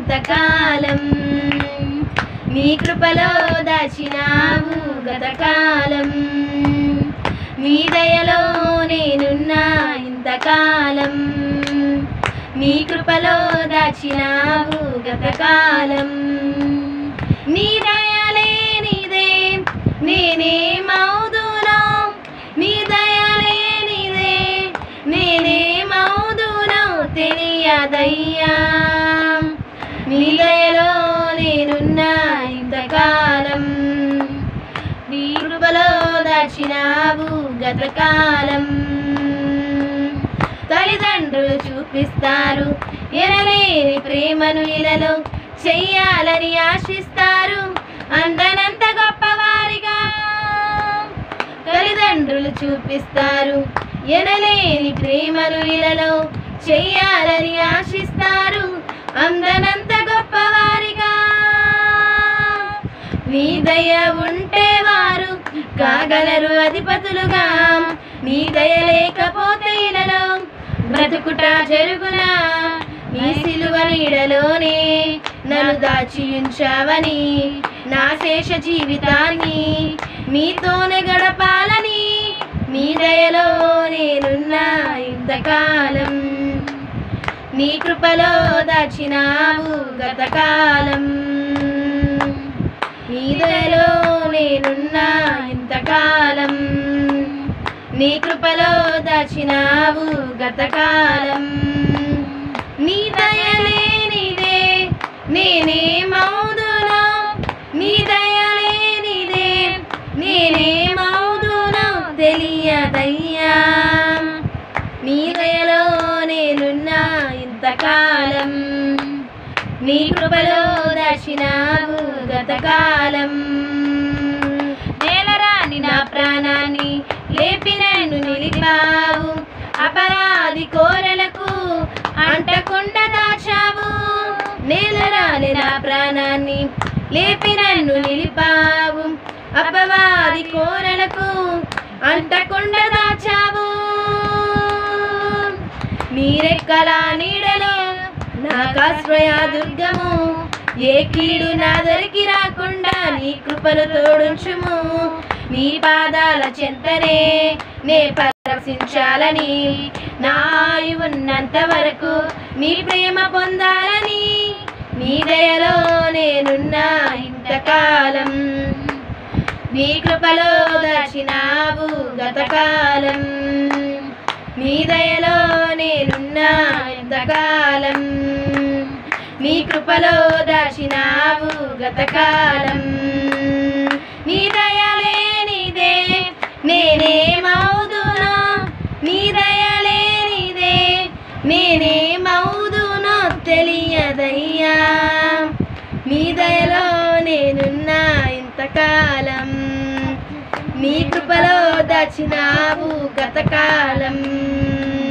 ఇంతకాలం నీ కృపలో దాచినావు గతకాలం నీ దయలో నేనున్నా ఇంతకాలం నీ కృపలో దాచినావు గతకాలం నీ దయలే నీదే నేనేమవుదునో నీ దయలే నీదే నేనేమవుదునో తెలియదయ్యా నీ దయలో నేనున్నా ఇంతకాలం నీ కృపలో దాచినావు గతకాలం తల్లిదండ్రులు చూపిస్తారు ఎనలేని ప్రేమను ఇలలో చెయ్యాలని ఆశిస్తారు అందనంత గొప్పవారిగా తల్లిదండ్రులు చూపిస్తారు ఎనలేని ప్రేమను ఇలలో చెయ్యాలని ఆశిస్తారు అందనంత గొప్పవారిగా నీ దయ ఉంటే వారు కాగలరు అధిపతులుగా నీ దయ లేకపోతే ఇలలో బ్రతుకుట జరుగునా నీ సిలువ నీడలోనే నన్ను దాచి ఉంచావని నా శేష జీవితాన్ని నీతోనే గడపాలని నీ దయలో నేనున్నా ఇంతకాలం నీ కృపలో దాచినావు గతకాలం నీ దయలో నేనున్నా ఇంతకాలం నీ కృపలో దాచినావు గతకాలం నీ దయలే నీదే నేనేమవుదునో నీ దయలే నీదే నేనేమవుదునో తెలియదయ్యా నీ దయలో నేనున్నా ఇంతకాలం నీ కృపలో దర్శినావు గతకాలం నేలరాని నా ప్రాణాన్ని లేపి నన్ను నిలిపావు అపరాధి కోరలకు అంటకుండా దాచావు నేలరాని నా ప్రాణాన్ని లేపి నన్ను నిలిపావు అపవాది కోరలకు అంటకుండా దాచావు నీరెక్కల నీడలో నాకాశ్రయ దుర్గము ఏ కీడు నా దరికి రాకుండా నీ కృపను తోడుంచుము నీ పాదాల చెంతనే నే పరవశించాలని నా ఆయువు ఉన్నంత వరకు నీ ప్రేమ పొందాలని నీ దయలో నేనున్నా ఇంతకాలం నీ కృపలో దర్శినావు గతకాలం నీ దయలో నేనున్నా ఎంతకాలం నీ కృపలో దాచినావు గతకాలం నీ దయలే నీదే నేనేమవుదునో నీ దయలే నీదే నేనేమవుదునో తెలియదయ్యా నీ దయలో నేనున్నా ఇంతకాలం నీ కృపలో దాచినావు గతకాలం